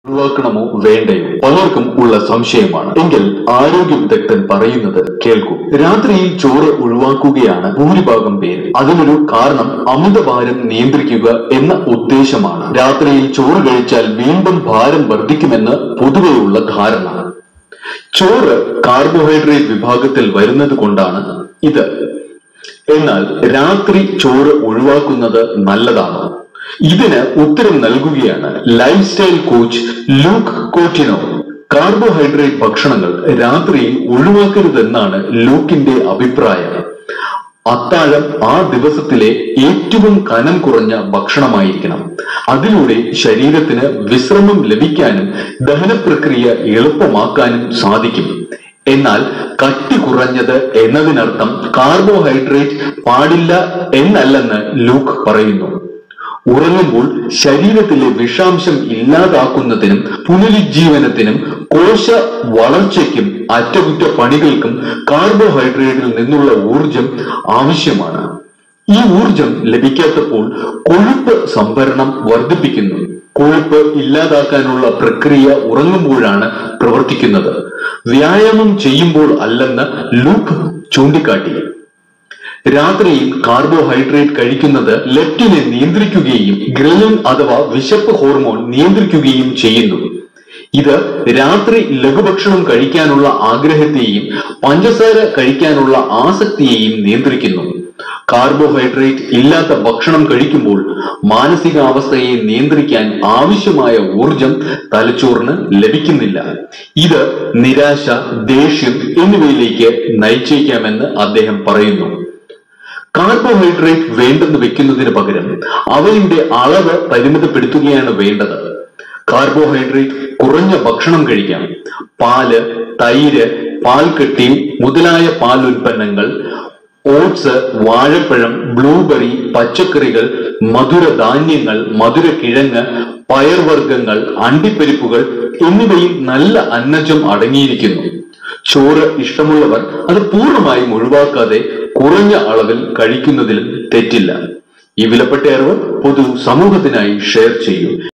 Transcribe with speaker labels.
Speaker 1: ഒഴിവാക്കണമോ വേണ്ടയോ പലർക്കും ഉള്ള സംശയമാണ് എങ്കിൽ ആരോഗ്യ വിദഗ്ധൻ പറയുന്നത് കേൾക്കൂ രാത്രിയിൽ ചോറ് ഒഴിവാക്കുകയാണ് ഭൂരിഭാഗം പേര് അതിനൊരു കാരണം അമിതഭാരം നിയന്ത്രിക്കുക എന്ന ഉദ്ദേശമാണ് രാത്രിയിൽ ചോറ് കഴിച്ചാൽ വീണ്ടും ഭാരം വർദ്ധിക്കുമെന്ന് പൊതുവെയുള്ള ധാരണ ചോറ് കാർബോഹൈഡ്രേറ്റ് വിഭാഗത്തിൽ വരുന്നത് കൊണ്ടാണ് ഇത് എന്നാൽ രാത്രി ചോറ് ഒഴിവാക്കുന്നത് നല്ലതാണോ ഇതിന് ഉത്തരം നൽകുകയാണ് life style coach Luke Coutinho carbohydrate ഭക്ഷണങ്ങൾ രാത്രിയിൽ ഒഴിവാക്കരുതെന്നാണ് ലൂക്കിന്റെ അഭിപ്രായം അത്താഴം ആ ദിവസത്തിലെ ഏറ്റവും കനം കുറഞ്ഞ ഭക്ഷണമായിരിക്കണം അതിലൂടെ ശരീരത്തിന് വിശ്രമം ലഭിക്കാനും ദഹന പ്രക്രിയ എളുപ്പമാക്കാനും സാധിക്കും എന്നാൽ കട്ടി കുറഞ്ഞത് എന്നതിനർത്ഥം കാർബോഹൈഡ്രേറ്റ് പാടില്ല എന്നല്ലെന്ന് ലൂക്ക് പറയുന്നു ഉറങ്ങുമ്പോൾ ശരീരത്തിലെ വിഷാംശം ഇല്ലാതാക്കുന്നതിനും പുനരുജ്ജീവനത്തിനും കോശ വളർച്ചയ്ക്കും അറ്റകുറ്റപ്പണികൾക്കും കാർബോഹൈഡ്രേറ്റിൽ നിന്നുള്ള ഊർജം ആവശ്യമാണ് ഈ ഊർജം ലഭിക്കാത്തപ്പോൾ കൊഴുപ്പ് സംഭരണം വർദ്ധിപ്പിക്കുന്നു കൊഴുപ്പ് ഇല്ലാതാക്കാനുള്ള പ്രക്രിയ ഉറങ്ങുമ്പോഴാണ് പ്രവർത്തിക്കുന്നത് വ്യായാമം ചെയ്യുമ്പോൾ അല്ലെന്ന് ലൂക്ക് ചൂണ്ടിക്കാട്ടി രാത്രിയിൽ കാർബോഹൈഡ്രേറ്റ് കഴിക്കുന്നത് ലെപ്റ്റിനെ നിയന്ത്രിക്കുകയും ഗ്രലിൻ അഥവാ വിശപ്പ് ഹോർമോൺ നിയന്ത്രിക്കുകയും ചെയ്യുന്നു ഇത് രാത്രി ലഘുഭക്ഷണം കഴിക്കാനുള്ള ആഗ്രഹത്തെയും പഞ്ചസാര കഴിക്കാനുള്ള ആസക്തിയെയും നിയന്ത്രിക്കുന്നു കാർബോഹൈഡ്രേറ്റ് ഇല്ലാത്ത ഭക്ഷണം കഴിക്കുമ്പോൾ മാനസികാവസ്ഥയെ നിയന്ത്രിക്കാൻ ആവശ്യമായ ഊർജം തലച്ചോറിന് ലഭിക്കുന്നില്ല ഇത് നിരാശ ദേഷ്യം എന്നിവയിലേക്ക് നയിച്ചേക്കാമെന്ന് അദ്ദേഹം പറയുന്നു കാർബോഹൈഡ്രേറ്റ് വേണ്ടെന്ന് വെക്കുന്നതിന് പകരം അവയുടെ അളവ് പരിമിതപ്പെടുത്തുകയാണ് വേണ്ടത് കാർബോഹൈഡ്രേറ്റ് കുറഞ്ഞ ഭക്ഷണം കഴിക്കാം പാല് തൈര് പാൽക്കട്ടി മുതലായ പാൽ ഉൽപ്പന്നങ്ങൾ ഓട്സ് വാഴപ്പഴം ബ്ലൂബെറി പച്ചക്കറികൾ മധുരധാന്യങ്ങൾ മധുരക്കിഴങ്ങ് പയർവർഗ്ഗങ്ങൾ അണ്ടിപ്പരിപ്പുകൾ എന്നിവയിൽ നല്ല അന്നജം അടങ്ങിയിരിക്കുന്നു ചോറ് ഇഷ്ടമുള്ളവർ അത് പൂർണ്ണമായും ഒഴിവാക്കാതെ കുറഞ്ഞ അളവിൽ കഴിക്കുന്നതിലും തെറ്റില്ല ഈ വിലപ്പെട്ട അറിവ് പൊതു സമൂഹത്തിനായി ഷെയർ ചെയ്യൂ